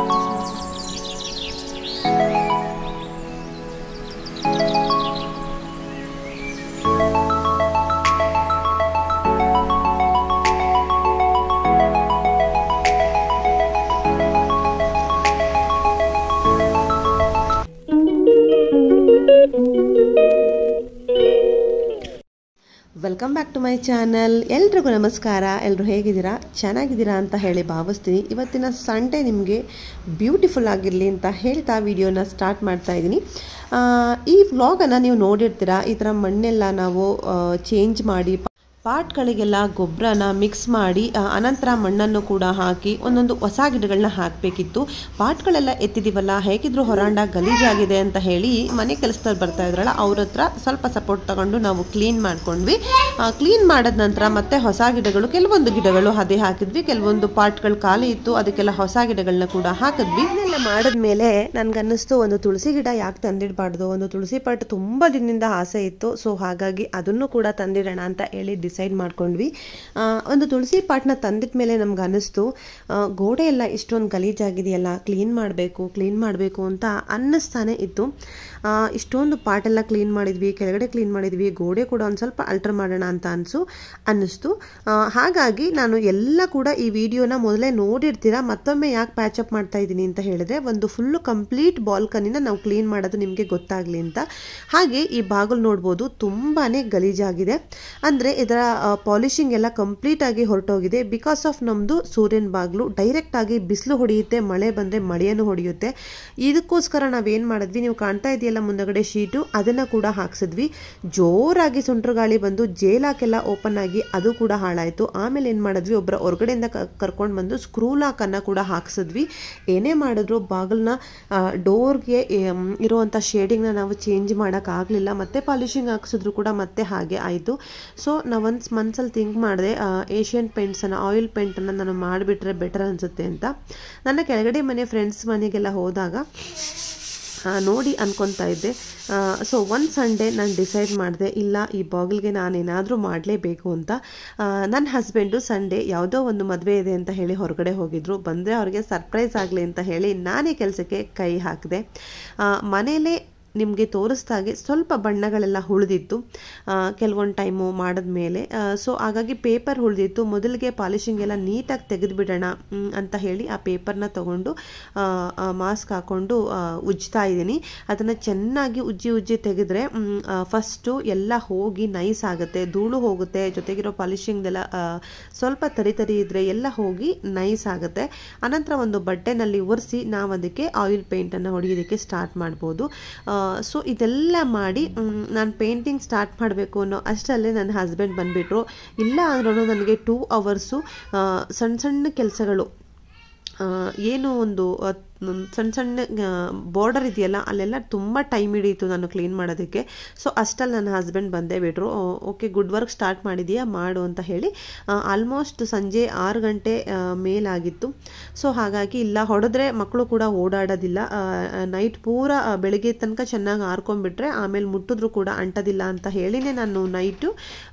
welcome back to my channel ಎಲ್ರಿಗೂ ನಮಸ್ಕಾರ ಎಲ್ಲರೂ ಹೇಗಿದ್ದೀರಾ ಚೆನ್ನಾಗಿದ್ದೀರಾ ಅಂತ ಹೇಳಿ ಭಾವಿಸ್ತೀನಿ ಇವತ್ತಿನ ಸಂಡೇ ನಿಮಗೆ ಬ್ಯೂಟಿಫುಲ್ ಆಗಿರಲಿ ಅಂತ ಹೇಳ್ತಾ ವಿಡಿಯೋನ ಸ್ಟಾರ್ಟ್ ಮಾಡ್ತಾ ಇದ್ದೀನಿ ಆ, ಈ ವ್ಲಾಗನ್ನು ನೀವು ನೋಡಿರ್ತೀರಾ ಈ ಥರ ಮಣ್ಣೆಲ್ಲ ನಾವು ಚೇಂಜ್ ಮಾಡಿ ಪಾಟ್ಗಳಿಗೆಲ್ಲ ಗೊಬ್ಬರನ ಮಿಕ್ಸ್ ಮಾಡಿ ಆ, ಅನಂತರ ಮಣ್ಣನ್ನು ಕೂಡ ಹಾಕಿ ಒಂದೊಂದು ಹೊಸ ಗಿಡಗಳನ್ನ ಹಾಕಬೇಕಿತ್ತು ಪಾಟ್ಗಳೆಲ್ಲ ಎತ್ತಿದೀವಲ್ಲ ಹೇಗಿದ್ರು ಹೊರಾಂಡ ಗಲೀಜಾಗಿದೆ ಅಂತ ಹೇಳಿ ಮನೆ ಕೆಲಸದಲ್ಲಿ ಬರ್ತಾ ಇದ್ರಲ್ಲ ಅವ್ರ ಹತ್ರ ಸ್ವಲ್ಪ ಸಪೋರ್ಟ್ ತಗೊಂಡು ನಾವು ಕ್ಲೀನ್ ಮಾಡ್ಕೊಂಡ್ವಿ ಕ್ಲೀನ್ ಮಾಡಿದ ನಂತರ ಮತ್ತೆ ಹೊಸ ಗಿಡಗಳು ಕೆಲವೊಂದು ಗಿಡಗಳು ಅದೇ ಹಾಕಿದ್ವಿ ಕೆಲವೊಂದು ಪಾಟ್ಗಳು ಖಾಲಿ ಇತ್ತು ಅದಕ್ಕೆಲ್ಲ ಹೊಸ ಗಿಡಗಳನ್ನ ಕೂಡ ಹಾಕಿದ್ವಿ ಇದನ್ನೆಲ್ಲ ಮಾಡಿದ್ಮೇಲೆ ನನ್ಗನ್ನಿಸ್ತು ಒಂದು ತುಳಸಿ ಗಿಡ ಯಾಕೆ ತಂದಿಡಬಾರ್ದು ಒಂದು ತುಳಸಿ ಪಾಟ್ ತುಂಬ ದಿನದಿಂದ ಆಸೆ ಇತ್ತು ಸೊ ಹಾಗಾಗಿ ಅದನ್ನು ಕೂಡ ತಂದಿಡೋಣ ಅಂತ ಹೇಳಿ ಡಿಸೈಡ್ ಮಾಡ್ಕೊಂಡ್ವಿ ಆ, ಒಂದು ತುಳಸಿ ಪಾಟ್ನ ತಂದಿದ ಮೇಲೆ ನಮ್ಗೆ ಅನ್ನಿಸ್ತು ಆ, ಗೋಡೆ ಎಲ್ಲ ಇಷ್ಟೊಂದು ಗಲೀಜಾಗಿದೆಯಲ್ಲ ಕ್ಲೀನ್ ಮಾಡಬೇಕು ಕ್ಲೀನ್ ಮಾಡಬೇಕು ಅಂತ ಅನ್ನಿಸ್ತಾನೆ ಇತ್ತು ಆ, ಇಷ್ಟೊಂದು ಪಾಟೆಲ್ಲ ಕ್ಲೀನ್ ಮಾಡಿದ್ವಿ ಕೆಳಗಡೆ ಕ್ಲೀನ್ ಮಾಡಿದ್ವಿ ಗೋಡೆ ಕೂಡ ಒಂದು ಸ್ವಲ್ಪ ಅಲ್ಟರ್ ಮಾಡೋಣ ಅಂತ ಅನಿಸು ಅನ್ನಿಸ್ತು ಆ, ಹಾಗಾಗಿ ನಾನು ಎಲ್ಲ ಕೂಡ ಈ ವಿಡಿಯೋನ ಮೊದಲೇ ನೋಡಿರ್ತೀರಾ ಮತ್ತೊಮ್ಮೆ ಯಾಕೆ ಪ್ಯಾಚಪ್ ಮಾಡ್ತಾ ಇದ್ದೀನಿ ಅಂತ ಹೇಳಿದ್ರೆ ಒಂದು ಫುಲ್ಲು ಕಂಪ್ಲೀಟ್ ಬಾಲ್ಕನಿನ ನಾವು ಕ್ಲೀನ್ ಮಾಡೋದು ನಿಮಗೆ ಗೊತ್ತಾಗಲಿ ಅಂತ ಹಾಗೆ ಈ ಬಾಗಿಲು ನೋಡ್ಬೋದು ತುಂಬಾ ಗಲೀಜಾಗಿದೆ ಅಂದರೆ ಇದರ ಪಾಲಿಶಿಂಗ್ ಎಲ್ಲ ಕಂಪ್ಲೀಟ್ ಆಗಿ ಹೊರಟೋಗಿದೆ ಬಿಕಾಸ್ ಆಫ್ ನಮ್ಮದು ಸೂರ್ಯನ ಬಾಗಿಲು ಡೈರೆಕ್ಟ್ ಆಗಿ ಬಿಸಿಲು ಹೊಡೆಯುತ್ತೆ ಮಳೆ ಬಂದರೆ ಮಳೆಯನ್ನು ಹೊಡೆಯುತ್ತೆ ಇದಕ್ಕೋಸ್ಕರ ನಾವೇನು ಮಾಡಿದ್ವಿ ನೀವು ಕಾಣ್ತಾ ಇದೆಯಲ್ಲ ಮುಂದಗಡೆ ಶೀಟು ಅದನ್ನು ಕೂಡ ಹಾಕ್ಸಿದ್ವಿ ಜೋರಾಗಿ ಸುಂಟ್ರ ಗಾಳಿ ಬಂದು ಜೇಲಾಕೆಲ್ಲ ಓಪನ್ ಆಗಿ ಅದು ಕೂಡ ಹಾಳಾಯಿತು ಆಮೇಲೆ ಏನು ಮಾಡಿದ್ವಿ ಒಬ್ಬರ ಹೊರಗಡೆಯಿಂದ ಕರ್ಕೊಂಡು ಬಂದು ಸ್ಕ್ರೂ ಲಾಕನ್ನು ಕೂಡ ಹಾಕ್ಸಿದ್ವಿ ಏನೇ ಮಾಡಿದ್ರು ಬಾಗಿಲನ್ನ ಡೋರ್ಗೆ ಇರುವಂಥ ಶೇಡಿಂಗ್ನ ನಾವು ಚೇಂಜ್ ಮಾಡೋಕ್ಕಾಗಲಿಲ್ಲ ಮತ್ತೆ ಪಾಲಿಶಿಂಗ್ ಹಾಕ್ಸಿದ್ರು ಕೂಡ ಮತ್ತೆ ಹಾಗೆ ಆಯಿತು ಸೊ ನಾವೊಂದು ಮನ್ಸಲ್ಲಿ ಥಿಂಕ್ ಮಾಡಿದೆ ಏಷ್ಯನ್ ಪೇಂಟ್ಸನ್ನು ಆಯಿಲ್ ಪೇಂಟನ್ನು ನಾನು ಮಾಡಿಬಿಟ್ರೆ ಬೆಟರ್ ಅನಿಸುತ್ತೆ ಅಂತ ನನ್ನ ಕೆಳಗಡೆ ಮನೆ ಫ್ರೆಂಡ್ಸ್ ಮನೆಗೆಲ್ಲ ಹೋದಾಗ ಆ, ನೋಡಿ ಅನ್ಕೊತಾ ಇದ್ದೆ ಸೊ ಒಂದು ಸಂಡೇ ನಾನು ಡಿಸೈಡ್ ಮಾಡಿದೆ ಇಲ್ಲ ಈ ಬಾಗಿಲ್ಗೆ ನಾನೇನಾದರೂ ಮಾಡಲೇಬೇಕು ಅಂತ ಆ, ನನ್ನ ಹಸ್ಬೆಂಡು ಸಂಡೇ ಯಾವುದೋ ಒಂದು ಮದುವೆ ಇದೆ ಅಂತ ಹೇಳಿ ಹೊರಗಡೆ ಹೋಗಿದ್ರು ಬಂದರೆ ಅವ್ರಿಗೆ ಸರ್ಪ್ರೈಸ್ ಆಗಲಿ ಅಂತ ಹೇಳಿ ನಾನೇ ಕೆಲಸಕ್ಕೆ ಕೈ ಹಾಕಿದೆ ಮನೇಲೇ ನಿಮಗೆ ತೋರಿಸ್ದಾಗೆ ಸ್ವಲ್ಪ ಬಣ್ಣಗಳೆಲ್ಲ ಉಳಿದಿತ್ತು ಕೆಲವೊಂದು ಟೈಮು ಮಾಡಿದ್ಮೇಲೆ ಸೊ ಹಾಗಾಗಿ ಪೇಪರ್ ಉಳಿದಿತ್ತು ಮೊದಲಿಗೆ ಪಾಲಿಶಿಂಗ್ ಎಲ್ಲ ನೀಟಾಗಿ ತೆಗೆದುಬಿಡೋಣ ಅಂತ ಹೇಳಿ ಆ ಪೇಪರ್ನ ತೊಗೊಂಡು ಮಾಸ್ಕ್ ಹಾಕ್ಕೊಂಡು ಆ, ಉಜ್ತಾ ಇದ್ದೀನಿ ಅದನ್ನು ಚೆನ್ನಾಗಿ ಉಜ್ಜಿ ಉಜ್ಜಿ ತೆಗೆದ್ರೆ ಫಸ್ಟು ಎಲ್ಲ ಹೋಗಿ ನೈಸ್ ಆಗುತ್ತೆ ಧೂಳು ಹೋಗುತ್ತೆ ಜೊತೆಗಿರೋ ಪಾಲಿಶಿಂಗ್ದೆಲ್ಲ ಆ, ಸ್ವಲ್ಪ ತರಿ ತರಿ ಇದ್ದರೆ ಎಲ್ಲ ಹೋಗಿ ನೈಸ್ ಆಗುತ್ತೆ ಅನಂತರ ಒಂದು ಬಟ್ಟೆನಲ್ಲಿ ಒರೆಸಿ ನಾವು ಅದಕ್ಕೆ ಆಯಿಲ್ ಪೇಂಟನ್ನು ಹೊಡೆಯೋದಕ್ಕೆ ಸ್ಟಾರ್ಟ್ ಮಾಡ್ಬೋದು ಸೊ ಇದೆಲ್ಲ ಮಾಡಿ ನಾನು ಪೇಂಟಿಂಗ್ ಸ್ಟಾರ್ಟ್ ಮಾಡಬೇಕು ಅನ್ನೋ ಅಷ್ಟರಲ್ಲೇ ನನ್ನ ಹಸ್ಬೆಂಡ್ ಬಂದುಬಿಟ್ರು ಇಲ್ಲ ಅಂದ್ರೂ ನನಗೆ ಟೂ ಅವರ್ಸು ಸಣ್ಣ ಸಣ್ಣ ಕೆಲಸಗಳು ಏನು ಒಂದು ಆ, ಮ್, ಸಣ್ಣ ಸಣ್ಣ ಬಾರ್ಡರ್ ಇದೆಯಲ್ಲ ಅಲ್ಲೆಲ್ಲ ತುಂಬ ಟೈಮ್ ಹಿಡಿಯಿತು ನಾನು ಕ್ಲೀನ್ ಮಾಡೋದಕ್ಕೆ ಸೊ ಅಷ್ಟಲ್ಲಿ ನನ್ನ ಹಸ್ಬೆಂಡ್ ಬಂದೇ ಬಿಟ್ರು ಓಕೆ ಗುಡ್ ವರ್ಕ್ ಸ್ಟಾರ್ಟ್ ಮಾಡಿದೀಯಾ ಮಾಡು ಅಂತ ಹೇಳಿ ಆಲ್ಮೋಸ್ಟ್ ಸಂಜೆ ಆರು ಗಂಟೆ ಆ, ಮೇಲಾಗಿತ್ತು ಸೊ ಹಾಗಾಗಿ ಇಲ್ಲ ಹೊಡೆದ್ರೆ ಮಕ್ಕಳು ಕೂಡ ಓಡಾಡೋದಿಲ್ಲ ನೈಟ್ ಪೂರ ಆ, ಬೆಳಿಗ್ಗೆ ತನಕ ಚೆನ್ನಾಗಿ ಆರ್ಕೊಂಡ್ಬಿಟ್ರೆ ಆಮೇಲೆ ಮುಟ್ಟಿದ್ರು ಕೂಡ ಅಂಟೋದಿಲ್ಲ ಅಂತ ಹೇಳಿನೇ ನಾನು ನೈಟು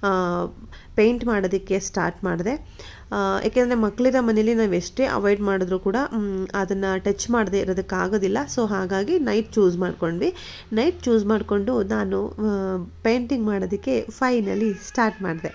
ಪೇಂಟ್ ಮಾಡೋದಕ್ಕೆ ಸ್ಟಾರ್ಟ್ ಮಾಡಿದೆ ಏಕೆಂದರೆ ಮಕ್ಕಳಿರೋ ಮನೇಲಿ ನಾವು ಎಷ್ಟೇ ಅವಾಯ್ಡ್ ಮಾಡಿದ್ರು ಕೂಡ ಅದನ್ನು ಟಚ್ ಮಾಡದೆ ಇರೋದಕ್ಕಾಗೋದಿಲ್ಲ ಸೊ ಹಾಗಾಗಿ ನೈಟ್ ಚೂಸ್ ಮಾಡ್ಕೊಂಡ್ವಿ ನೈಟ್ ಚೂಸ್ ಮಾಡಿಕೊಂಡು ನಾನು ಪೇಂಟಿಂಗ್ ಮಾಡೋದಕ್ಕೆ ಫೈನಲಿ ಸ್ಟಾರ್ಟ್ ಮಾಡಿದೆ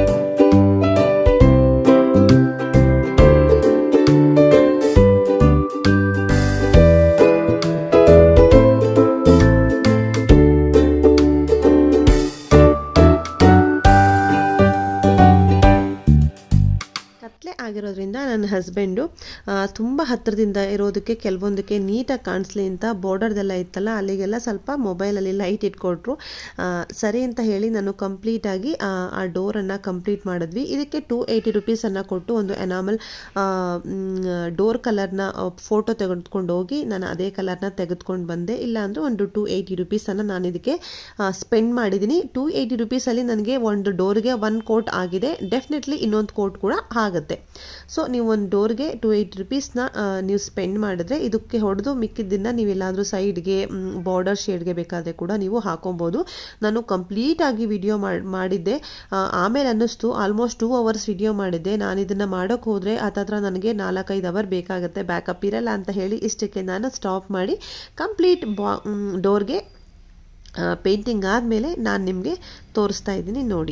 ಕತ್ಲೆ ಆಗಿರೋದ್ರಿಂದ ನನ್ನ ಹಸ್ಬೆಂಡು ತುಂಬ ಹತ್ತಿರದಿಂದ ಇರೋದಕ್ಕೆ ಕೆಲವೊಂದಕ್ಕೆ ನೀಟಾಗಿ ಕಾಣಿಸ್ಲಿ ಅಂತ ಬಾರ್ಡರ್ದೆಲ್ಲ ಇತ್ತಲ್ಲ ಅಲ್ಲಿಗೆಲ್ಲ ಸ್ವಲ್ಪ ಮೊಬೈಲಲ್ಲಿ ಲೈಟ್ ಇಟ್ಕೊಟ್ರು ಆ, ಸರಿ ಅಂತ ಹೇಳಿ ನಾನು ಕಂಪ್ಲೀಟಾಗಿ ಆ ಡೋರನ್ನು ಕಂಪ್ಲೀಟ್ ಮಾಡಿದ್ವಿ ಇದಕ್ಕೆ ಟೂ ಏಯ್ಟಿ ರುಪೀಸನ್ನು ಕೊಟ್ಟು ಒಂದು ಎನಾಮಲ್ ಡೋರ್ ಕಲರ್ನ ಫೋಟೋ ತೆಗೆದುಕೊಂಡು ಹೋಗಿ ನಾನು ಅದೇ ಕಲರ್ನ ತೆಗೆದುಕೊಂಡು ಬಂದೆ ಇಲ್ಲ ಅಂದರೆ ಒಂದು ಟೂ ಏಯ್ಟಿ ರುಪೀಸನ್ನು ನಾನು ಇದಕ್ಕೆ ಸ್ಪೆಂಡ್ ಮಾಡಿದ್ದೀನಿ ಟೂ ಏಯ್ಟಿ ರುಪೀಸಲ್ಲಿ ನನಗೆ ಒಂದು ಡೋರ್ಗೆ ಒನ್ ಕೋಟ್ ಆಗಿದೆ ಡೆಫಿನೆಟ್ಲಿ ಇನ್ನೊಂದು ಕೋಟ್ ಕೂಡ ಆಗುತ್ತೆ ಸೊ ನೀವು ಒಂದು ಡೋರ್ಗೆ ಟು ಏಯ್ಟ್ ರುಪೀಸ್ನ ನೀವು ಸ್ಪೆಂಡ್ ಮಾಡಿದ್ರೆ ಇದಕ್ಕೆ ಹೊಡೆದು ಮಿಕ್ಕಿದ್ದನ್ನು ನೀವು ಎಲ್ಲಾದರೂ ಸೈಡ್ಗೆ ಬಾರ್ಡರ್ ಶೇಡ್ಗೆ ಬೇಕಾದರೆ ಕೂಡ ನೀವು ಹಾಕೊಬೋದು ನಾನು ಕಂಪ್ಲೀಟಾಗಿ ವಿಡಿಯೋ ಮಾಡಿದ್ದೆ ಆಮೇಲೆ ಅನ್ನಿಸ್ತು ಆಲ್ಮೋಸ್ಟ್ ಟೂ ಅವರ್ಸ್ ವಿಡಿಯೋ ಮಾಡಿದ್ದೆ ನಾನು ಇದನ್ನು ಮಾಡೋಕ್ಕೆ ಹೋದರೆ ಹತ್ತತ್ರ ನನಗೆ ನಾಲ್ಕೈದು ಅವರ್ ಬೇಕಾಗುತ್ತೆ ಬ್ಯಾಕಪ್ ಇರಲ್ಲ ಅಂತ ಹೇಳಿ ಇಷ್ಟಕ್ಕೆ ನಾನು ಸ್ಟಾಪ್ ಮಾಡಿ ಕಂಪ್ಲೀಟ್ ಬಾ ಡೋರ್ಗೆ ಪೇಂಟಿಂಗ್ ಆದಮೇಲೆ ನಾನು ನಿಮಗೆ ತೋರಿಸ್ತಾ ಇದ್ದೀನಿ ನೋಡಿ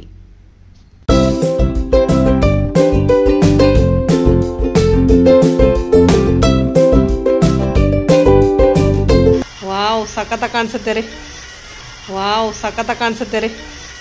ವಾವ್ ಸಖತ ಕಾಣಿಸುತ್ತೆ ರೀ ವಾವ್ ಸಖತ ಕಾಣಿಸುತ್ತೆ ರೀ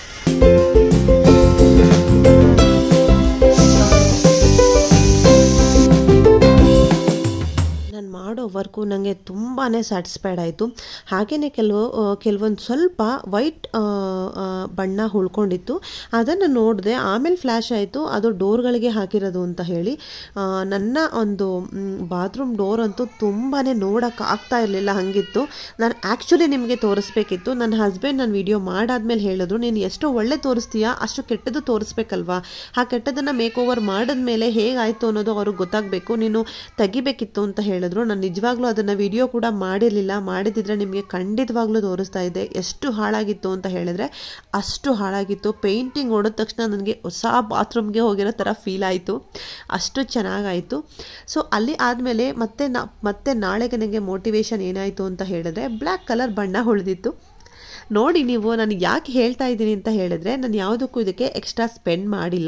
ನಾನು ಮಾಡೋ ವರ್ಕು ನನಗೆ ತುಂಬಾ ಸ್ಯಾಟಿಸ್ಫೈಡ್ ಆಯಿತು ಹಾಗೆಯೇ ಕೆಲವು ಕೆಲವೊಂದು ಸ್ವಲ್ಪ ವೈಟ್ ಬಣ್ಣ ಉಳ್ಕೊಂಡಿತ್ತು ಅದನ್ನು ನೋಡಿದೆ ಆಮೇಲೆ ಫ್ಲ್ಯಾಶ್ ಆಯಿತು ಅದು ಡೋರ್ಗಳಿಗೆ ಹಾಕಿರೋದು ಅಂತ ಹೇಳಿ ನನ್ನ ಒಂದು ಬಾತ್ರೂಮ್ ಡೋರ್ ಅಂತೂ ತುಂಬಾ ನೋಡೋಕೆ ಆಗ್ತಾ ಇರಲಿಲ್ಲ ಹಾಗಿತ್ತು ನಾನು ಆ್ಯಕ್ಚುಲಿ ನಿಮಗೆ ತೋರಿಸ್ಬೇಕಿತ್ತು ನನ್ನ ಹಸ್ಬೆಂಡ್ ನಾನು ವಿಡಿಯೋ ಮಾಡಾದ್ಮೇಲೆ ಹೇಳಿದ್ರು ನೀನು ಎಷ್ಟು ಒಳ್ಳೆ ತೋರಿಸ್ತೀಯಾ ಅಷ್ಟು ಕೆಟ್ಟದ್ದು ತೋರಿಸ್ಬೇಕಲ್ವಾ ಆ ಕೆಟ್ಟದನ್ನು ಮೇಕ್ ಓವರ್ ಮಾಡಿದ್ಮೇಲೆ ಹೇಗಾಯಿತು ಅನ್ನೋದು ಅವ್ರಿಗೆ ಗೊತ್ತಾಗಬೇಕು ನೀನು ತೆಗಿಬೇಕಿತ್ತು ಅಂತ ಹೇಳಿದ್ರು ನಾನು ನಿಜವಾಗ್ಲೂ ಅದನ್ನು ವಿಡಿಯೋ ಕೂಡ ಮಾಡಿರಲಿಲ್ಲ ಮಾಡಿದಿದ್ರೆ ನಿಮಗೆ ಖಂಡಿತವಾಗ್ಲೂ ತೋರಿಸ್ತಾ ಇದ್ದೆ ಎಷ್ಟು ಹಾಳಾಗಿತ್ತು ಅಂತ ಹೇಳಿದ್ರೆ ಅಷ್ಟು ಹಾಳಾಗಿತ್ತು ಪೇಂಟಿಂಗ್ ಹೊಡೆದ ತಕ್ಷಣ ನನಗೆ ಹೊಸ ಬಾತ್ರೂಮ್ಗೆ ಹೋಗಿರೋ ಥರ ಫೀಲ್ ಆಯಿತು ಅಷ್ಟು ಚೆನ್ನಾಗಾಯಿತು ಸೊ ಅಲ್ಲಿ ಆದಮೇಲೆ ಮತ್ತೆ ನಾ ಮತ್ತೆ ನಾಳೆಗೆ ನನಗೆ ಮೋಟಿವೇಶನ್ ಏನಾಯಿತು ಅಂತ ಹೇಳಿದ್ರೆ ಬ್ಲ್ಯಾಕ್ ಕಲರ್ ಬಣ್ಣ ಹೊಳೆದಿತ್ತು ನೋಡಿ ನೀವು ನಾನು ಯಾಕೆ ಹೇಳ್ತಾ ಇದ್ದೀನಿ ಅಂತ ಹೇಳಿದ್ರೆ ನಾನು ಯಾವುದಕ್ಕೂ ಇದಕ್ಕೆ ಎಕ್ಸ್ಟ್ರಾ ಸ್ಪೆಂಡ್ ಮಾಡಿಲ್ಲ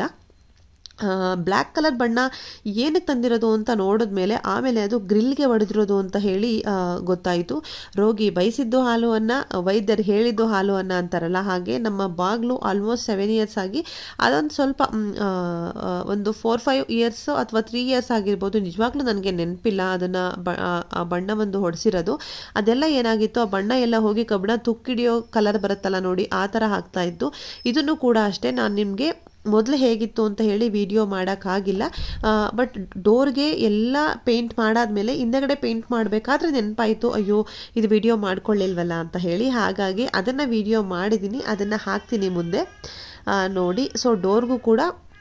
ಬ್ಲ್ಯಾಕ್ ಕಲರ್ ಬಣ್ಣ ಏನಕ್ಕೆ ತಂದಿರೋದು ಅಂತ ನೋಡಿದ್ಮೇಲೆ ಆಮೇಲೆ ಅದು ಗ್ರಿಲ್ಗೆ ಹೊಡೆದಿರೋದು ಅಂತ ಹೇಳಿ ಗೊತ್ತಾಯಿತು ರೋಗಿ ಬಯಸಿದ್ದು ಹಾಲು ಅನ್ನ ವೈದ್ಯರು ಹೇಳಿದ್ದು ಹಾಲು ಅನ್ನ ಅಂತಾರಲ್ಲ ಹಾಗೆ ನಮ್ಮ ಬಾಗ್ಲು ಆಲ್ಮೋಸ್ಟ್ ಸೆವೆನ್ ಇಯರ್ಸ್ ಆಗಿ ಅದೊಂದು ಸ್ವಲ್ಪ ಒಂದು ಫೋರ್ ಫೈವ್ ಇಯರ್ಸ್ ಅಥವಾ ತ್ರೀ ಇಯರ್ಸ್ ಆಗಿರ್ಬೋದು ನಿಜವಾಗ್ಲೂ ನನಗೆ ನೆನಪಿಲ್ಲ ಅದನ್ನು ಆ ಬಣ್ಣ ಒಂದು ಹೊಡೆಸಿರೋದು ಅದೆಲ್ಲ ಏನಾಗಿತ್ತು ಆ ಬಣ್ಣ ಎಲ್ಲ ಹೋಗಿ ಕಬ್ಬಣ ತುಕ್ಕಿಡಿಯೋ ಕಲರ್ ಬರುತ್ತಲ್ಲ ನೋಡಿ ಆ ಥರ ಆಗ್ತಾ ಇತ್ತು ಇದನ್ನು ಕೂಡ ಅಷ್ಟೇ ನಾನು ನಿಮಗೆ ಮೊದಲು ಹೇಗಿತ್ತು ಅಂತ ಹೇಳಿ ವಿಡಿಯೋ ಮಾಡೋಕ್ಕಾಗಿಲ್ಲ ಬಟ್ ಡೋರ್ಗೆ ಎಲ್ಲ ಪೇಂಟ್ ಮಾಡಾದ್ಮೇಲೆ ಹಿಂದಗಡೆ ಪೇಂಟ್ ಮಾಡಬೇಕಾದ್ರೆ ನೆನಪಾಯಿತು ಅಯ್ಯೋ ಇದು ವಿಡಿಯೋ ಮಾಡ್ಕೊಳ್ಳಿಲ್ವಲ್ಲ ಅಂತ ಹೇಳಿ ಹಾಗಾಗಿ ಅದನ್ನು ವಿಡಿಯೋ ಮಾಡಿದ್ದೀನಿ ಅದನ್ನು ಹಾಕ್ತೀನಿ ಮುಂದೆ ನೋಡಿ ಸೊ ಡೋರ್ಗೂ ಕೂಡ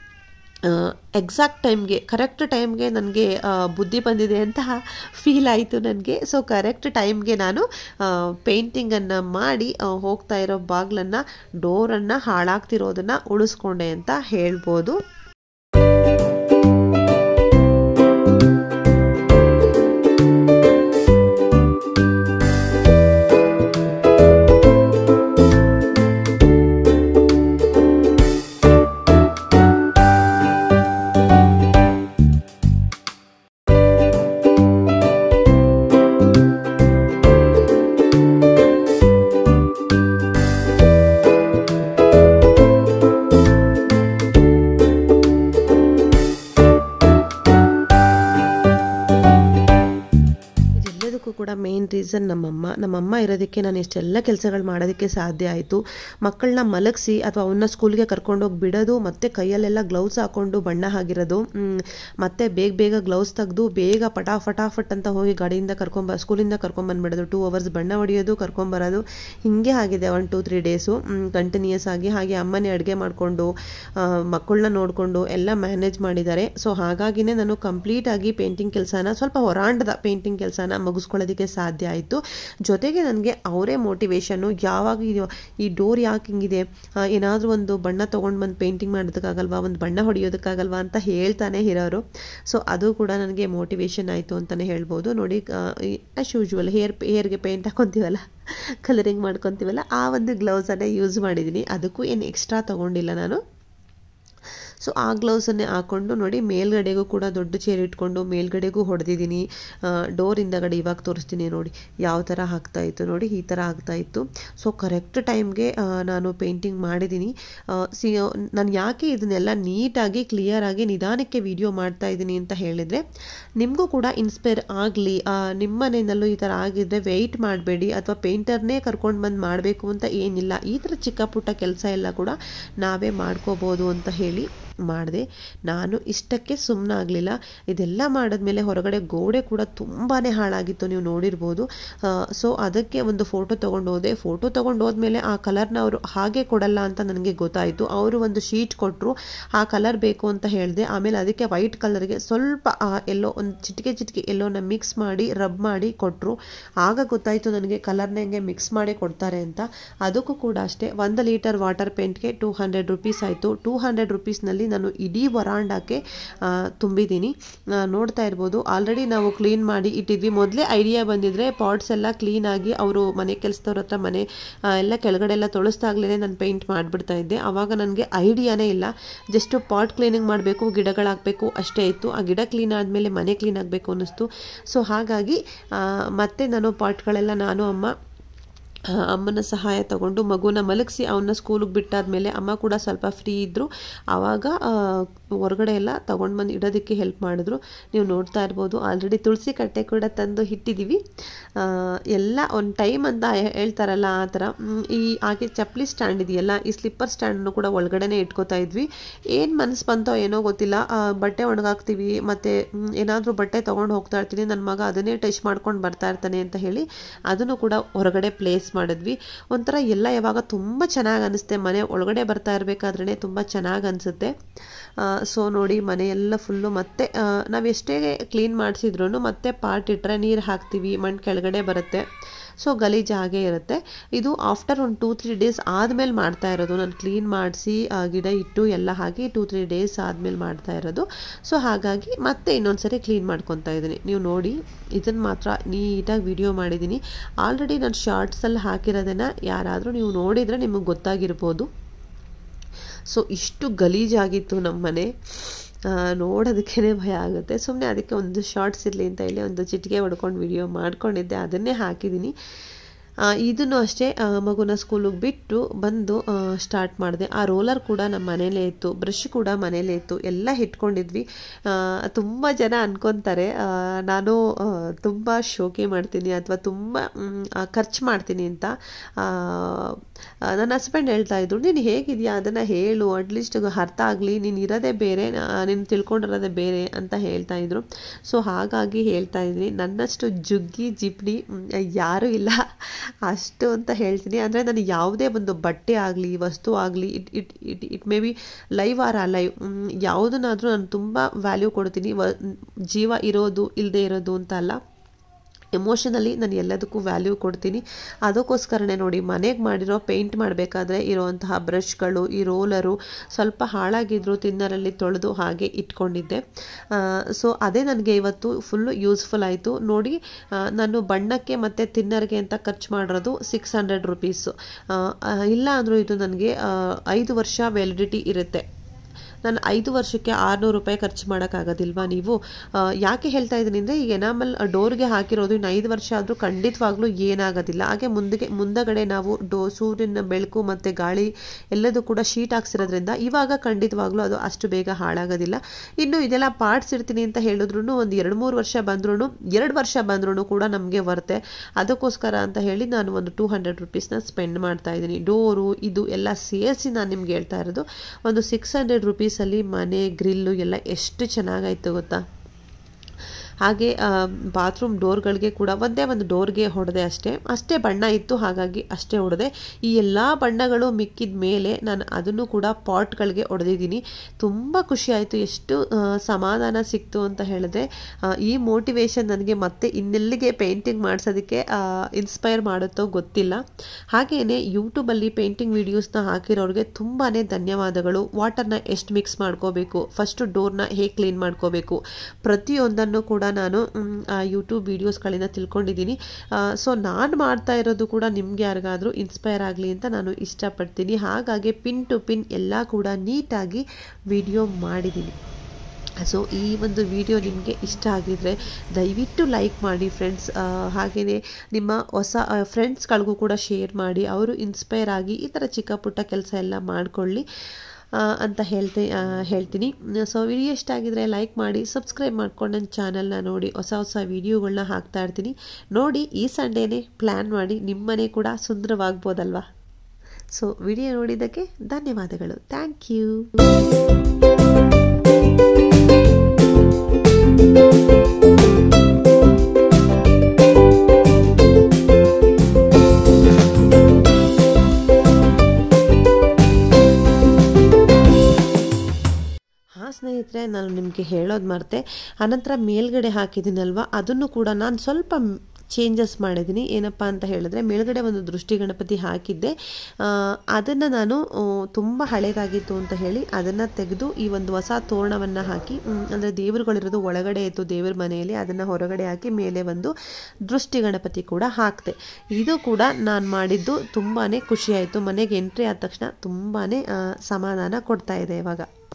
ಎಕ್ಸಾಕ್ಟ್ ಟೈಮ್ಗೆ ಕರೆಕ್ಟ್ ಟೈಮ್ಗೆ ನನಗೆ ಬುದ್ಧಿ ಬಂದಿದೆ ಅಂತ ಫೀಲ್ ಆಯಿತು ನನಗೆ ಸೊ ಕರೆಕ್ಟ್ ಟೈಮ್ಗೆ ನಾನು ಪೇಂಟಿಂಗನ್ನು ಮಾಡಿ ಹೋಗ್ತಾ ಇರೋ ಬಾಗ್ಲನ್ನು ಡೋರನ್ನು ಹಾಳಾಗ್ತಿರೋದನ್ನು ಉಳಿಸ್ಕೊಂಡೆ ಅಂತ ಹೇಳ್ಬೋದು ಕೂಡ ಮೇನ್ ರೀಸನ್ ನಮ್ಮಮ್ಮ ನಮ್ಮಮ್ಮ ಇರೋದಕ್ಕೆ ನಾನು ಇಷ್ಟೆಲ್ಲ ಕೆಲಸಗಳು ಮಾಡೋದಕ್ಕೆ ಸಾಧ್ಯ ಆಯಿತು ಮಕ್ಕಳನ್ನ ಮಲಗಿಸಿ ಅಥವಾ ಅವನ್ನ ಸ್ಕೂಲ್ಗೆ ಕರ್ಕೊಂಡೋಗಿ ಬಿಡೋದು ಮತ್ತು ಕೈಯಲ್ಲೆಲ್ಲ ಗ್ಲೌಸ್ ಹಾಕ್ಕೊಂಡು ಬಣ್ಣ ಆಗಿರೋದು ಮತ್ತೆ ಬೇಗ ಬೇಗ ಗ್ಲೌಸ್ ತೆಗೆದು ಬೇಗ ಪಟಾ ಫಟಾಫಟ್ ಅಂತ ಹೋಗಿ ಗಾಡಿಯಿಂದ ಕರ್ಕೊಂಬ ಸ್ಕೂಲಿಂದ ಕರ್ಕೊಂಬಂದ್ಬಿಡೋದು ಟೂ ಅವರ್ಸ್ ಬಣ್ಣ ಹೊಡೆಯೋದು ಕರ್ಕೊಂಬರೋದು ಹಿಂಗೆ ಆಗಿದೆ one two three days continuous ಆಗಿ ಹಾಗೆ ಅಮ್ಮನೇ ಅಡುಗೆ ಮಾಡಿಕೊಂಡು ಮಕ್ಕಳನ್ನ ನೋಡಿಕೊಂಡು ಎಲ್ಲ ಮ್ಯಾನೇಜ್ ಮಾಡಿದ್ದಾರೆ ಸೊ ಹಾಗಾಗಿನೇ ನಾನು ಕಂಪ್ಲೀಟಾಗಿ ಪೇಂಟಿಂಗ್ ಕೆಲಸನ ಸ್ವಲ್ಪ ಹೊರಾಂಡದ ಪೇಂಟಿಂಗ್ ಕೆಲಸನ ಮುಗಿಸ್ಕೊಳ್ಳೋದಕ್ಕೆ ಸಾಧ್ಯ ಆಯಿತು ಜೊತೆಗೆ ನನಗೆ ಅವರೇ ಮೋಟಿವೇಶನ್ನು ಯಾವಾಗ ಈ ಡೋರ್ ಯಾಕೆ ಹಿಂಗಿದೆ ಏನಾದರೂ ಒಂದು ಬಣ್ಣ ತೊಗೊಂಡು ಬಂದು ಪೇಂಟಿಂಗ್ ಮಾಡೋದಕ್ಕಾಗಲ್ವಾ ಒಂದು ಬಣ್ಣ ಹೊಡೆಯೋದಕ್ಕಾಗಲ್ವಾ ಅಂತ ಹೇಳ್ತಾನೆ ಇರೋರು ಸೊ ಅದು ಕೂಡ ನನಗೆ ಮೋಟಿವೇಶನ್ ಆಯಿತು ಅಂತಲೇ ಹೇಳ್ಬೋದು ನೋಡಿ ಆ್ಯಸ್ ಯೂಶ್ವಲ್ ಹೇರ್ ಹೇರ್ಗೆ ಪೇಂಟ್ ಹಾಕೊತೀವಲ್ಲ ಕಲರಿಂಗ್ ಮಾಡ್ಕೊತೀವಲ್ಲ ಆ ಒಂದು ಗ್ಲೌಸನ್ನೇ ಯೂಸ್ ಮಾಡಿದ್ದೀನಿ ಅದಕ್ಕೂ ಏನು ಎಕ್ಸ್ಟ್ರಾ ತೊಗೊಂಡಿಲ್ಲ ನಾನು ಸೊ ಆ ಗ್ಲೌಸನ್ನೇ ಹಾಕ್ಕೊಂಡು ನೋಡಿ ಮೇಲ್ಗಡೆಗೂ ಕೂಡ ದೊಡ್ಡ ಚೇರ್ ಇಟ್ಕೊಂಡು ಮೇಲ್ಗಡೆಗೂ ಹೊಡೆದಿದ್ದೀನಿ ಡೋರ್ ಹಿಂದಗಡೆ ಇವಾಗ ತೋರಿಸ್ತೀನಿ ನೋಡಿ ಯಾವ ಥರ ಆಗ್ತಾ ಇತ್ತು ನೋಡಿ ಈ ಥರ ಆಗ್ತಾ ಇತ್ತು ಸೊ ಕರೆಕ್ಟ್ ಟೈಮ್ಗೆ ನಾನು ಪೇಂಟಿಂಗ್ ಮಾಡಿದ್ದೀನಿ ಸಿ ನಾನು ಯಾಕೆ ಇದನ್ನೆಲ್ಲ ನೀಟಾಗಿ ಕ್ಲಿಯರಾಗಿ ನಿಧಾನಕ್ಕೆ ವಿಡಿಯೋ ಮಾಡ್ತಾ ಇದ್ದೀನಿ ಅಂತ ಹೇಳಿದರೆ ನಿಮಗೂ ಕೂಡ ಇನ್ಸ್ಪೈರ್ ಆಗಲಿ ನಿಮ್ಮ ಮನೆಯಲ್ಲೂ ಈ ಥರ ಆಗಿದ್ರೆ ವೆಯ್ಟ್ ಮಾಡಬೇಡಿ ಅಥವಾ ಪೇಂಟರ್ನೇ ಕರ್ಕೊಂಡು ಬಂದು ಮಾಡಬೇಕು ಅಂತ ಏನಿಲ್ಲ ಈ ಥರ ಚಿಕ್ಕ ಪುಟ್ಟ ಕೆಲಸ ಎಲ್ಲ ಕೂಡ ನಾವೇ ಮಾಡ್ಕೋಬೋದು ಅಂತ ಹೇಳಿ ಮಾಡಿದೆ ನಾನು ಇಷ್ಟಕ್ಕೆ ಸುಮ್ಮನಾಗಲಿಲ್ಲ ಇದೆಲ್ಲ ಮಾಡಿದ್ಮೇಲೆ ಹೊರಗಡೆ ಗೋಡೆ ಕೂಡ ತುಂಬಾ ಹಾಳಾಗಿತ್ತು ನೀವು ನೋಡಿರ್ಬೋದು ಸೊ ಅದಕ್ಕೆ ಒಂದು ಫೋಟೋ ತೊಗೊಂಡು ಹೋದೆ ಫೋಟೋ ತೊಗೊಂಡು ಹೋದ್ಮೇಲೆ ಆ ಕಲರ್ನ ಅವರು ಹಾಗೆ ಕೊಡಲ್ಲ ಅಂತ ನನಗೆ ಗೊತ್ತಾಯಿತು ಅವರು ಒಂದು ಶೀಟ್ ಕೊಟ್ಟರು ಆ ಕಲರ್ ಬೇಕು ಅಂತ ಹೇಳಿದೆ ಆಮೇಲೆ ಅದಕ್ಕೆ ವೈಟ್ ಕಲರ್ಗೆ ಸ್ವಲ್ಪ ಎಲ್ಲೋ ಒಂದು ಚಿಟಿಕೆ ಚಿಟಿಕೆ ಎಲ್ಲೋನ ಮಿಕ್ಸ್ ಮಾಡಿ ರಬ್ ಮಾಡಿ ಕೊಟ್ಟರು ಆಗ ಗೊತ್ತಾಯಿತು ನನಗೆ ಕಲರ್ನ ಹೆಂಗೆ ಮಿಕ್ಸ್ ಮಾಡಿ ಕೊಡ್ತಾರೆ ಅಂತ ಅದಕ್ಕೂ ಕೂಡ ಅಷ್ಟೇ ಒಂದು ಲೀಟರ್ ವಾಟರ್ ಪೇಂಟ್ಗೆ ಟೂ ಹಂಡ್ರೆಡ್ ರುಪೀಸ್ ಆಯಿತು ಟೂ ಹಂಡ್ರೆಡ್ ರುಪೀಸ್ನಲ್ಲಿ ನಾನು ಇಡೀ ವರಾಂಡಕ್ಕೆ ತುಂಬಿದ್ದೀನಿ ನೋಡ್ತಾ ಇರ್ಬೋದು ಆಲ್ರೆಡಿ ನಾವು ಕ್ಲೀನ್ ಮಾಡಿ ಇಟ್ಟಿದ್ವಿ ಮೊದಲೇ ಐಡಿಯಾ ಬಂದಿದ್ರೆ ಪಾಟ್ಸ್ ಎಲ್ಲ ಕ್ಲೀನಾಗಿ ಅವರು ಮನೆ ಕೆಲಸದವ್ರ ಹತ್ರ ಮನೆ ಎಲ್ಲ ಕೆಳಗಡೆ ಎಲ್ಲ ತೊಳಸ್ದಾಗ್ಲೇ ನಾನು ಪೇಂಟ್ ಮಾಡಿಬಿಡ್ತಾ ಇದ್ದೆ ಆವಾಗ ನನಗೆ ಐಡಿಯಾನೇ ಇಲ್ಲ ಜಸ್ಟ್ ಪಾಟ್ ಕ್ಲೀನಿಂಗ್ ಮಾಡಬೇಕು ಗಿಡಗಳಾಗಬೇಕು ಅಷ್ಟೇ ಇತ್ತು ಆ ಗಿಡ ಕ್ಲೀನ್ ಆದಮೇಲೆ ಮನೆ ಕ್ಲೀನ್ ಆಗಬೇಕು ಅನ್ನಿಸ್ತು ಸೊ ಹಾಗಾಗಿ ಮತ್ತೆ ನಾನು ಪಾಟ್ಗಳೆಲ್ಲ ನಾನು ಅಮ್ಮ ಅಮ್ಮನ ಸಹಾಯ ತಗೊಂಡು ಮಗುನ ಮಲಗಿಸಿ ಅವನ್ನ ಸ್ಕೂಲಿಗೆ ಬಿಟ್ಟಾದ್ಮೇಲೆ ಅಮ್ಮ ಕೂಡ ಸ್ವಲ್ಪ ಫ್ರೀ ಇದ್ದರು ಆವಾಗ ಹೊರಗಡೆ ಎಲ್ಲ ತೊಗೊಂಡು ಬಂದು ಇಡೋದಕ್ಕೆ ಹೆಲ್ಪ್ ಮಾಡಿದ್ರು ನೀವು ನೋಡ್ತಾ ಇರ್ಬೋದು ಆಲ್ರೆಡಿ ತುಳಸಿ ಕಟ್ಟೆ ಕೂಡ ತಂದು ಇಟ್ಟಿದ್ದೀವಿ ಎಲ್ಲ ಒಂದು ಟೈಮ್ ಅಂತ ಹೇಳ್ತಾರಲ್ಲ ಆ ಥರ ಈ ಹಾಗೆ ಚಪ್ಪಲಿ ಸ್ಟ್ಯಾಂಡ್ ಇದೆಯಲ್ಲ ಈ ಸ್ಲಿಪ್ಪರ್ ಸ್ಟ್ಯಾಂಡನ್ನು ಕೂಡ ಒಳಗಡೆನೇ ಇಟ್ಕೋತಾ ಇದ್ವಿ ಏನು ಮನಸ್ಸು ಬಂತೋ ಏನೋ ಗೊತ್ತಿಲ್ಲ ಬಟ್ಟೆ ಒಣಗಾಕ್ತೀವಿ ಮತ್ತು ಏನಾದರೂ ಬಟ್ಟೆ ತೊಗೊಂಡು ಹೋಗ್ತಾ ಇರ್ತೀನಿ ನನ್ನ ಮಗ ಅದನ್ನೇ ಟಚ್ ಮಾಡ್ಕೊಂಡು ಬರ್ತಾ ಇರ್ತಾನೆ ಅಂತ ಹೇಳಿ ಅದನ್ನು ಕೂಡ ಹೊರಗಡೆ ಪ್ಲೇಸ್ ಮಾಡಿದ್ವಿ ಒಂಥರ ಎಲ್ಲ ಯಾವಾಗ ತುಂಬ ಚೆನ್ನಾಗಿ ಅನಿಸುತ್ತೆ ಮನೆ ಒಳಗಡೆ ಬರ್ತಾ ಇರಬೇಕಾದ್ರೇ ತುಂಬ ಚೆನ್ನಾಗಿ ಅನಿಸುತ್ತೆ ಸೊ ನೋಡಿ ಮನೆಯೆಲ್ಲ ಫುಲ್ಲು ಮತ್ತೆ ನಾವು ಎಷ್ಟೇ ಕ್ಲೀನ್ ಮಾಡಿಸಿದ್ರು ಮತ್ತೆ ಪಾಟ್ ಇಟ್ಟರೆ ನೀರು ಹಾಕ್ತೀವಿ ಮಣ್ಣು ಕೆಳಗಡೆ ಬರುತ್ತೆ ಸೊ ಗಲೀಜು ಹಾಗೆ ಇರುತ್ತೆ ಇದು ಆಫ್ಟರ್ ಒಂದು ಟೂ ತ್ರೀ ಡೇಸ್ ಆದಮೇಲೆ ಮಾಡ್ತಾ ಇರೋದು ನಾನು ಕ್ಲೀನ್ ಮಾಡಿಸಿ ಗಿಡ ಇಟ್ಟು ಎಲ್ಲ ಹಾಕಿ ಟೂ ತ್ರೀ ಡೇಸ್ ಆದಮೇಲೆ ಮಾಡ್ತಾ ಇರೋದು ಸೊ ಹಾಗಾಗಿ ಮತ್ತೆ ಇನ್ನೊಂದು ಸರಿ ಕ್ಲೀನ್ ಮಾಡ್ಕೊತಾ ಇದ್ದೀನಿ ನೀವು ನೋಡಿ ಇದನ್ನು ಮಾತ್ರ ನೀಟಾಗಿ ವಿಡಿಯೋ ಮಾಡಿದ್ದೀನಿ ಆಲ್ರೆಡಿ ನಾನು ಶಾರ್ಟ್ಸಲ್ಲಿ ಹಾಕಿರೋದನ್ನು ಯಾರಾದರೂ ನೀವು ನೋಡಿದರೆ ನಿಮಗೆ ಗೊತ್ತಾಗಿರ್ಬೋದು ಸೊ ಇಷ್ಟು ಗಲೀಜಾಗಿತ್ತು ನಮ್ಮ ಮನೆ ನೋಡೋದಕ್ಕೇ ಭಯ ಆಗುತ್ತೆ ಸುಮ್ಮನೆ ಅದಕ್ಕೆ ಒಂದು ಶಾರ್ಟ್ಸ್ ಇರಲಿ ಅಂತ ಹೇಳಿ ಒಂದು ಚಿಟಿಕೆ ಹೊಡ್ಕೊಂಡು ವಿಡಿಯೋ ಮಾಡ್ಕೊಂಡಿದ್ದೆ ಅದನ್ನೇ ಹಾಕಿದ್ದೀನಿ ಇದನ್ನು ಅಷ್ಟೇ ಮಗುನ ಸ್ಕೂಲಿಗೆ ಬಿಟ್ಟು ಬಂದು ಸ್ಟಾರ್ಟ್ ಮಾಡಿದೆ ಆ ರೋಲರ್ ಕೂಡ ನಮ್ಮ ಮನೇಲೇ ಇತ್ತು ಬ್ರಷ್ ಕೂಡ ಮನೇಲೇ ಇತ್ತು ಎಲ್ಲ ಇಟ್ಕೊಂಡಿದ್ವಿ ತುಂಬ ಜನ ಅನ್ಕೊತಾರೆ ನಾನು ತುಂಬ ಶೋಕಿ ಮಾಡ್ತೀನಿ ಅಥವಾ ತುಂಬ ಖರ್ಚು ಮಾಡ್ತೀನಿ ಅಂತ ನನ್ನ ಹಸ್ಬೆಂಡ್ ಹೇಳ್ತಾ ಇದ್ರು ನೀನು ಹೇಗಿದೆಯಾ ಅದನ್ನು ಹೇಳು ಅಟ್ಲೀಸ್ಟ್ ಅರ್ಥ ಆಗಲಿ ನೀನು ಇರೋದೇ ಬೇರೆ ನೀನು ತಿಳ್ಕೊಂಡಿರೋದೇ ಬೇರೆ ಅಂತ ಹೇಳ್ತಾ ಇದ್ರು ಸೊ ಹಾಗಾಗಿ ಹೇಳ್ತಾ ಇದ್ದೀನಿ ನನ್ನಷ್ಟು ಜುಗ್ಗಿ ಜಿಪ್ಡಿ ಯಾರೂ ಇಲ್ಲ ಅಷ್ಟು ಅಂತ ಹೇಳ್ತೀನಿ ಅಂದರೆ ನಾನು ಯಾವುದೇ ಒಂದು ಬಟ್ಟೆ ಆಗಲಿ ವಸ್ತು ಆಗಲಿ it it it it may be live or alive ಯಾವುದನ್ನಾದರೂ ನಾನು ತುಂಬ ವ್ಯಾಲ್ಯೂ ಕೊಡ್ತೀನಿ ವ ಜೀವ ಇರೋದು ಇಲ್ಲದೆ ಇರೋದು ಅಂತ ಅಲ್ಲ ಎಮೋಷನಲಿ ನಾನು ಎಲ್ಲದಕ್ಕೂ ವ್ಯಾಲ್ಯೂ ಕೊಡ್ತೀನಿ ಅದಕ್ಕೋಸ್ಕರನೇ ನೋಡಿ ಮನೆಗೆ ಮಾಡಿರೋ ಪೇಂಟ್ ಮಾಡಬೇಕಾದ್ರೆ ಇರೋವಂತಹ ಬ್ರಷ್ಗಳು ಈ ರೋಲರು ಸ್ವಲ್ಪ ಹಾಳಾಗಿದ್ರು ತಿನ್ನರಲ್ಲಿ ತೊಳೆದು ಹಾಗೆ ಇಟ್ಕೊಂಡಿದ್ದೆ ಸೊ ಅದೇ ನನಗೆ ಇವತ್ತು ಫುಲ್ಲು ಯೂಸ್ಫುಲ್ ಆಯಿತು ನೋಡಿ ನಾನು ಬಣ್ಣಕ್ಕೆ ಮತ್ತು ತಿನ್ನರ್ಗೆ ಅಂತ ಖರ್ಚು ಮಾಡಿರೋದು ಸಿಕ್ಸ್ ಹಂಡ್ರೆಡ್ ರುಪೀಸು ಇಲ್ಲ ಅಂದರೂ ಇದು ನನಗೆ ಐದು ವರ್ಷ ವ್ಯಾಲಿಡಿಟಿ ಇರುತ್ತೆ ನಾನು ಐದು ವರ್ಷಕ್ಕೆ ಆರುನೂರು ರೂಪಾಯಿ ಖರ್ಚು ಮಾಡೋಕ್ಕಾಗೋದಿಲ್ವಾ ನೀವು ಯಾಕೆ ಹೇಳ್ತಾ ಇದ್ದೀನಿ ಅಂದರೆ ಈಗ ಎನಾಮಲ್ ಡೋರ್ಗೆ ಹಾಕಿರೋದು ಇನ್ನು ಐದು ವರ್ಷ ಆದರೂ ಖಂಡಿತವಾಗ್ಲೂ ಏನಾಗೋದಿಲ್ಲ ಹಾಗೆ ಮುಂದೆಗೆ ಮುಂದಗಡೆ ನಾವು ಡೋ ಸೂರ್ಯನ ಬೆಳಕು ಮತ್ತು ಗಾಳಿ ಎಲ್ಲದೂ ಕೂಡ ಶೀಟ್ ಹಾಕ್ಸಿರೋದ್ರಿಂದ ಇವಾಗ ಖಂಡಿತವಾಗ್ಲೂ ಅದು ಅಷ್ಟು ಬೇಗ ಹಾಳಾಗೋದಿಲ್ಲ ಇನ್ನು ಇದೆಲ್ಲ ಪಾರ್ಟ್ಸ್ ಇರ್ತೀನಿ ಅಂತ ಹೇಳಿದ್ರು ಒಂದು ಎರಡು ಮೂರು ವರ್ಷ ಬಂದ್ರೂ ಎರಡು ವರ್ಷ ಬಂದ್ರೂ ಕೂಡ ನಮಗೆ ಬರುತ್ತೆ ಅದಕ್ಕೋಸ್ಕರ ಅಂತ ಹೇಳಿ ನಾನು ಒಂದು ಟೂ ಹಂಡ್ರೆಡ್ ರುಪೀಸ್ನ ಸ್ಪೆಂಡ್ ಮಾಡ್ತಾ ಇದ್ದೀನಿ ಡೋರು ಇದು ಎಲ್ಲ ಸೇರಿಸಿ ನಾನು ನಿಮ್ಗೆ ಹೇಳ್ತಾ ಇರೋದು ಒಂದು ಸಿಕ್ಸ್ ಹಂಡ್ರೆಡ್ ರುಪೀಸ್ ಅಲ್ಲಿ ಮನೆ ಗ್ರಿಲ್ಲು ಎಲ್ಲ ಎಷ್ಟು ಚೆನ್ನಾಗಾಯ್ತು ಗೊತ್ತಾ ಹಾಗೆ ಬಾತ್ರೂಮ್ ಡೋರ್ಗಳಿಗೆ ಕೂಡ ಒಂದೇ ಒಂದು ಡೋರ್ಗೆ ಹೊಡೆದೆ ಅಷ್ಟೇ ಅಷ್ಟೇ ಬಣ್ಣ ಇತ್ತು ಹಾಗಾಗಿ ಅಷ್ಟೇ ಹೊಡೆದೆ ಈ ಎಲ್ಲ ಬಣ್ಣಗಳು ಮಿಕ್ಕಿದ ಮೇಲೆ ನಾನು ಅದನ್ನು ಕೂಡ ಪಾಟ್ಗಳಿಗೆ ಹೊಡೆದಿದ್ದೀನಿ ತುಂಬ ಖುಷಿ ಆಯಿತು ಎಷ್ಟು ಸಮಾಧಾನ ಸಿಕ್ತು ಅಂತ ಹೇಳಿದ್ರೆ ಈ ಮೋಟಿವೇಶನ್ ನನಗೆ ಮತ್ತೆ ಇನ್ನೆಲ್ಲಿಗೆ ಪೇಂಟಿಂಗ್ ಮಾಡಿಸೋದಕ್ಕೆ ಇನ್ಸ್ಪೈರ್ ಮಾಡುತ್ತೋ ಗೊತ್ತಿಲ್ಲ ಹಾಗೆಯೇ ಯೂಟ್ಯೂಬಲ್ಲಿ ಪೇಂಟಿಂಗ್ ವೀಡಿಯೋಸ್ನ ಹಾಕಿರೋರಿಗೆ ತುಂಬಾ ಧನ್ಯವಾದಗಳು ವಾಟರ್ನ ಎಷ್ಟು ಮಿಕ್ಸ್ ಮಾಡ್ಕೋಬೇಕು ಫಸ್ಟು ಡೋರ್ನ ಹೇಗೆ ಕ್ಲೀನ್ ಮಾಡ್ಕೋಬೇಕು ಪ್ರತಿಯೊಂದನ್ನು ಕೂಡ ನಾನು ಯೂಟ್ಯೂಬ್ ವೀಡಿಯೋಸ್ಗಳಿಂದ ತಿಳ್ಕೊಂಡಿದ್ದೀನಿ ಸೊ ನಾನು ಮಾಡ್ತಾ ಇರೋದು ಕೂಡ ನಿಮ್ಗೆ ಯಾರಿಗಾದರೂ ಇನ್ಸ್ಪೈರ್ ಆಗಲಿ ಅಂತ ನಾನು ಇಷ್ಟಪಡ್ತೀನಿ ಹಾಗಾಗಿ ಪಿನ್ ಟು ಪಿನ್ ಎಲ್ಲ ಕೂಡ ನೀಟಾಗಿ ವಿಡಿಯೋ ಮಾಡಿದ್ದೀನಿ ಸೊ ಈ ಒಂದು ವಿಡಿಯೋ ನಿಮಗೆ ಇಷ್ಟ ಆಗಿದರೆ ದಯವಿಟ್ಟು ಲೈಕ್ ಮಾಡಿ ಫ್ರೆಂಡ್ಸ್ ಹಾಗೆಯೇ ನಿಮ್ಮ ಹೊಸ ಫ್ರೆಂಡ್ಸ್ಗಳಿಗೂ ಕೂಡ ಶೇರ್ ಮಾಡಿ ಅವರು ಇನ್ಸ್ಪೈರ್ ಆಗಿ ಈ ಥರ ಚಿಕ್ಕ ಪುಟ್ಟ ಕೆಲಸ ಎಲ್ಲ ಮಾಡಿಕೊಳ್ಳಿ ಅಂತ ಹೇಳ್ತಿ ಹೇಳ್ತೀನಿ ಸೊ ವಿಡಿಯೋ ಇಷ್ಟ ಆಗಿದ್ರೆ ಲೈಕ್ ಮಾಡಿ ಸಬ್ಸ್ಕ್ರೈಬ್ ಮಾಡ್ಕೊಂಡು ನನ್ನ ಚಾನಲ್ನ ನೋಡಿ ಹೊಸ ಹೊಸ ವಿಡಿಯೋಗಳನ್ನ ಹಾಕ್ತಾ ಇರ್ತೀನಿ ನೋಡಿ ಈ ಸಂಡೇನೇ ಪ್ಲ್ಯಾನ್ ಮಾಡಿ ನಿಮ್ಮನೆ ಕೂಡ ಸುಂದರವಾಗ್ಬೋದಲ್ವಾ ಸೊ ವಿಡಿಯೋ ನೋಡಿದ್ದಕ್ಕೆ ಧನ್ಯವಾದಗಳು ಥ್ಯಾಂಕ್ ಯು ಹಾಂ ಸ್ನೇಹಿತರೆ ನಾನು ನಿಮಗೆ ಹೇಳೋದು ಮರ್ತೆ ಅನಂತರ ಮೇಲ್ಗಡೆ ಹಾಕಿದ್ದೀನಲ್ವ ಅದನ್ನು ಕೂಡ ನಾನು ಸ್ವಲ್ಪ ಚೇಂಜಸ್ ಮಾಡಿದ್ದೀನಿ ಏನಪ್ಪ ಅಂತ ಹೇಳಿದ್ರೆ ಮೇಲ್ಗಡೆ ಒಂದು ದೃಷ್ಟಿ ಗಣಪತಿ ಹಾಕಿದ್ದೆ ಅದನ್ನು ನಾನು ತುಂಬ ಹಳೇದಾಗಿತ್ತು ಅಂತ ಹೇಳಿ ಅದನ್ನು ತೆಗೆದು ಈ ಒಂದು ಹೊಸ ತೋರಣವನ್ನು ಹಾಕಿ ಅಂದರೆ ದೇವರುಗಳಿರೋದು ಒಳಗಡೆ ಇತ್ತು ದೇವ್ರ ಮನೆಯಲ್ಲಿ ಅದನ್ನು ಹೊರಗಡೆ ಹಾಕಿ ಮೇಲೆ ಒಂದು ದೃಷ್ಟಿ ಗಣಪತಿ ಕೂಡ ಹಾಕಿದೆ ಇದು ಕೂಡ ನಾನು ಮಾಡಿದ್ದು ತುಂಬಾ ಖುಷಿಯಾಯಿತು ಮನೆಗೆ ಎಂಟ್ರಿ ಆದ ತಕ್ಷಣ ತುಂಬಾ ಸಮಾಧಾನ ಕೊಡ್ತಾ ಇದೆ ಇವಾಗ